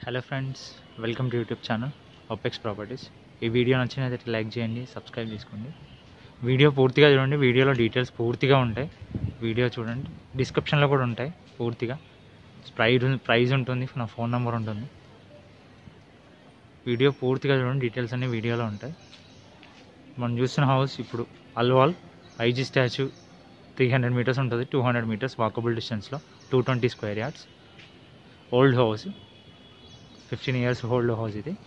hello friends welcome to YouTube channel Opex properties ఈ video నచ్చినట్లయితే like చేయండి subscribe చేసుకోండి వీడియో పూర్తిగా చూడండి వీడియోలో డీటెయిల్స్ పూర్తిగా ఉంటాయి వీడియో చూడండి డిస్క్రిప్షన్లో కూడా ఉంటాయి పూర్తిగా ప్రైజ్ ప్రైజ్ ఉంటుంది నా ఫోన్ నెంబర్ ఉంటుంది వీడియో పూర్తిగా చూడండి డీటెయిల్స్ అన్ని వీడియోలో ఉంటాయి మనం చూస్తున్న హౌస్ ఇప్పుడు Alwal IG statue three hundred metres ఉంటుంది టూ హండ్రెడ్ మీటర్స్ వాకబుల్ డిస్టెన్స్లో two twenty square yards old house fifteen years old house ఇది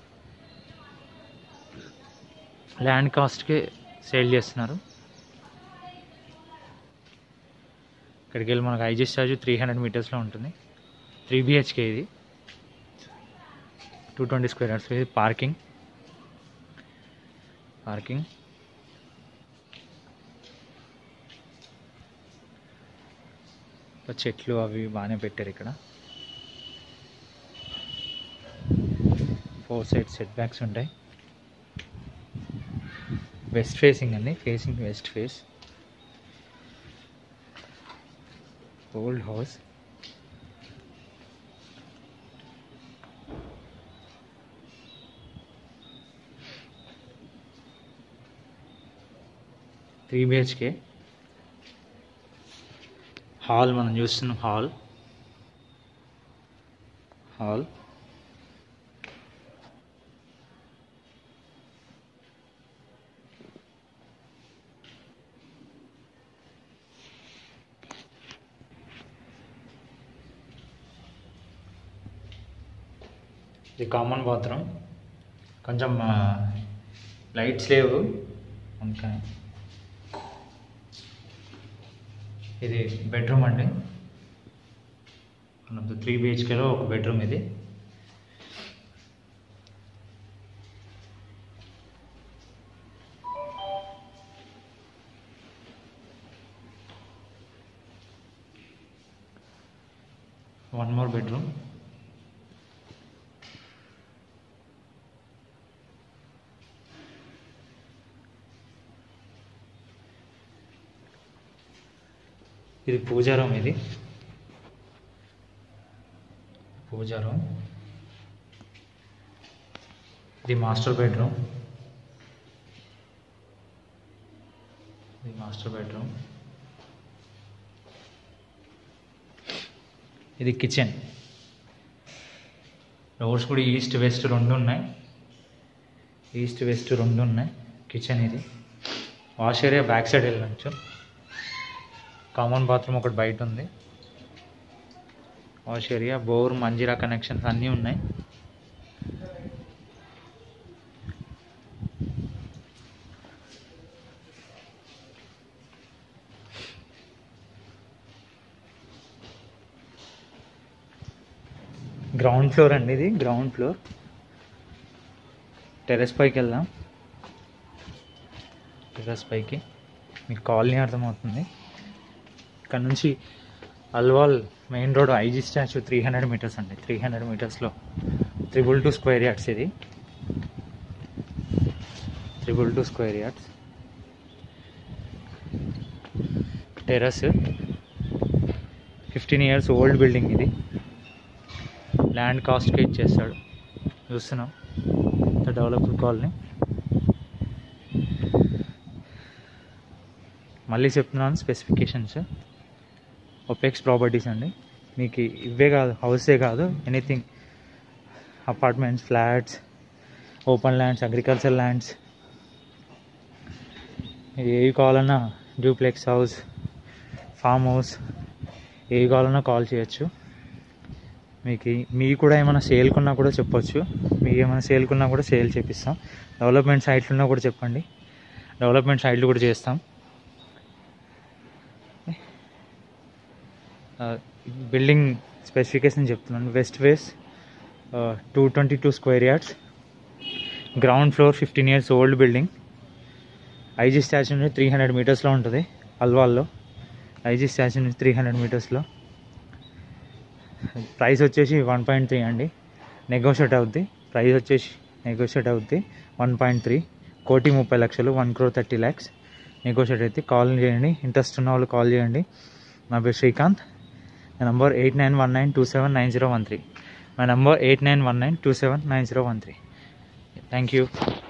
ల్యాండ్ కాస్ట్కి సేల్ చేస్తున్నారు ఇక్కడికి వెళ్ళి మనకు ఐజీ ఛార్జ్ త్రీ హండ్రెడ్ మీటర్స్లో ఉంటుంది త్రీ బిహెచ్కే ఇది టూ ట్వంటీ స్క్వేర్ యార్డ్స్ ఇది పార్కింగ్ పార్కింగ్ చెట్లు అవి బాగానే పెట్టారు ఇక్కడ ఫోర్ సైడ్ సెట్ బ్యాక్స్ ఉంటాయి వెస్ట్ ఫేసింగ్ అండి facing west face old house three BHK hall మనం చూస్తున్నాం హాల్ హాల్ ఇది కామన్ బాత్రూమ్ కొంచెం లైట్స్ లేవు అందుకని ఇది బెడ్రూమ్ అండి మనకు త్రీ బిహెచ్కేలో ఒక బెడ్రూమ్ ఇది వన్ మోర్ బెడ్రూమ్ ఇది పూజా రూమ్ ఇది పూజా రూమ్ ఇది మాస్టర్ బెడ్రూమ్ ఇది మాస్టర్ బెడ్రూమ్ ఇది కిచెన్ డోర్స్ కూడా ఈస్ట్ వెస్ట్ రెండు ఉన్నాయి ఈస్ట్ వెస్ట్ రెండు ఉన్నాయి కిచెన్ ఇది వాష్ ఏరియా బ్యాక్ సైడ్ వెళ్ళచ్చు కామన్ బాత్రూమ్ ఒకటి బయట ఉంది wash area bore Manjeera connections అన్నీ ఉన్నాయి గ్రౌండ్ ఫ్లోర్ అండి ఇది గ్రౌండ్ ఫ్లోర్ టెరెస్ పైకి వెళ్దాం టెరెస్ పైకి మీకు కాలనీ అర్థమవుతుంది ఇక్కడ నుంచి Alwal main road IG statue three hundred metres అండి త్రీ హండ్రెడ్ మీటర్స్లో త్రిబుల్ టూ స్క్వేర్ యార్డ్స్ ఇది triple two square yards terrace fifteen years old building ఇది ల్యాండ్ కాస్ట్కి ఇచ్చేస్తాడు చూస్తున్నాం ఇంత డెవలప్డ్ కాలనీ మళ్ళీ చెప్తున్నాను స్పెసిఫికేషన్స్ ఒపెక్స్ ప్రాపర్టీస్ అండి మీకు ఇవే కాదు హౌసే కాదు anything apartments flats open lands agriculture lands ఏవి కావాలన్నా డూప్లెక్స్ హౌస్ ఫామ్ హౌస్ ఏవి కావాలన్నా కాల్ చేయొచ్చు మీకు మీ కూడా ఏమైనా సేల్కున్నా కూడా చెప్పొచ్చు మీకు ఏమైనా సేల్కున్నా కూడా సేల్ చేపిస్తాం డెవలప్మెంట్ సైట్లు ఉన్నా కూడా చెప్పండి డెవలప్మెంట్ సైట్లు కూడా చేస్తాం బిల్డింగ్ స్పెసిఫికేషన్ చెప్తున్నాను west face two twenty two square yards ground floor fifteen years old building IG statue నుంచి త్రీ హండ్రెడ్ మీటర్స్లో ఉంటుంది అల్వాల్లో ఐజీ స్టాచ్యూ నుంచి త్రీ హండ్రెడ్ మీటర్స్లో ప్రైస్ వచ్చేసి వన్ పాయింట్ త్రీ అండి నెగోషియేట్ అవుద్ది ప్రైస్ వచ్చేసి నెగోషియేట్ అవుద్ది వన్ పాయింట్ త్రీ కోటి ముప్పై లక్షలు one crore thirty lakhs negotiate అయితే కాల్ చేయండి ఇంట్రెస్ట్ ఉన్న వాళ్ళు కాల్ చేయండి నా పేరు శ్రీకాంత్ నా number eight nine one nine two seven nine zero one three my number eight nine one nine two seven nine zero one three thank you